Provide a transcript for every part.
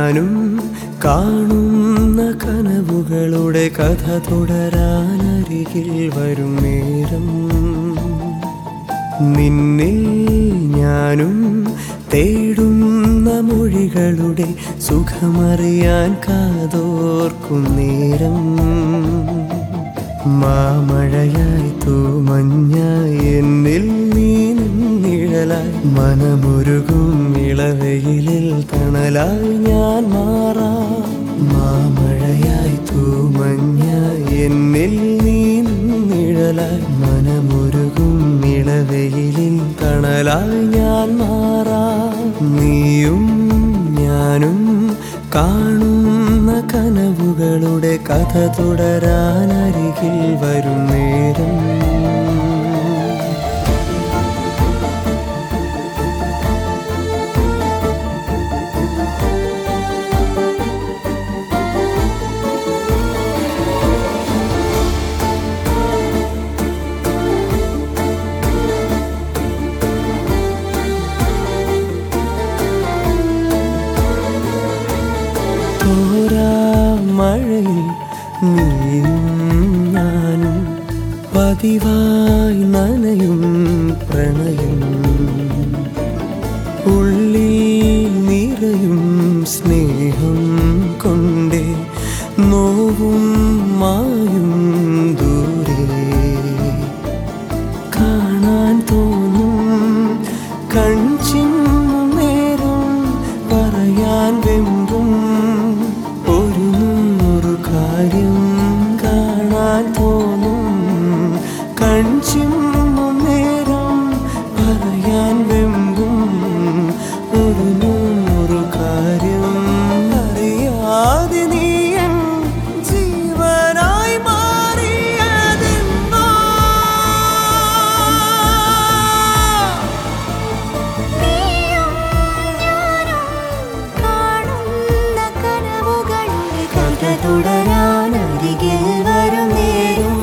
ഞാനും കാണുന്ന കനവുകളുടെ കഥ തുടരാനരികിൽ വരും നേരം നിന്നിൽ ഞാനും തേടുന്ന മൊഴികളുടെ സുഖമറിയാൻ കാതോർക്കും നേരം മാമഴയായി തൂമഞ്ഞായി എന്നിൽ നീ നിഴലായി മനമുരുകും ഇളവെയിലിൽ തണലായി ഞാൻ മാറാം മാമഴയായി തൂമഞ്ഞായി എന്നിൽ നീ നിഴലായി മനമുരുകും ഇളവെയിലിൽ തണലായി ഞാൻ മാറാം നീയും ഞാനും കാണുന്ന കനവുകളുടെ കഥ തുടരാനരികിൽ വരും നേരം തോരാ മഴയിൽ നീയും ഞാനും പതിവായി നനയും പ്രണയം ഉള്ളിൽ നിറയും സ്നേഹം കൊണ്ടേ നോവും മായും ദൂരെ കാണാൻ തോന്നും കൺചിമ്മും നേരം പറയാൻ വെമ്പും ഒരു നൂറ് കാര്യം കാണാൻ തോന്നും കൺചിമ്മും നേരം പറയാൻ വെമ്പും ഒരു നൂറ് കാര്യം അറിയാതെ നീ എൻ ജീവനായി മാറിയതെന്നോ നീയും ഞാനും കാണുന്ന കനവുകളുടെ കഥ തുടരാനരികിൽ വരും നേരം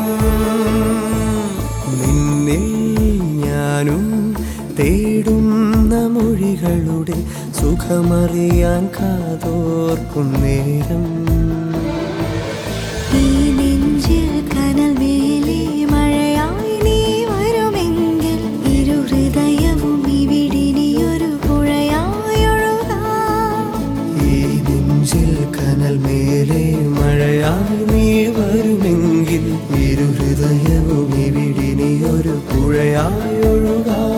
നിന്നിൽ ഞാനും തേടുന്ന മൊഴികളുടെ സുഖമറിയാൻ കാതോർക്കും നേരം ഈ നെഞ്ചിൽ കനൽ വേലി മഴയായി നീ വരുമെങ്കിൽ ഇരു ഹൃദയവും ഇവിടിനിയൊരു പുഴയായി ഒഴുകാം ഈ നെഞ്ചിൽ കനൽ മേലെ മഴയായി നീ വരുമെങ്കിൽ ഇരു ഹൃദയവും ഇവിടിനി ഒരു പുഴയായി ഒഴുകാം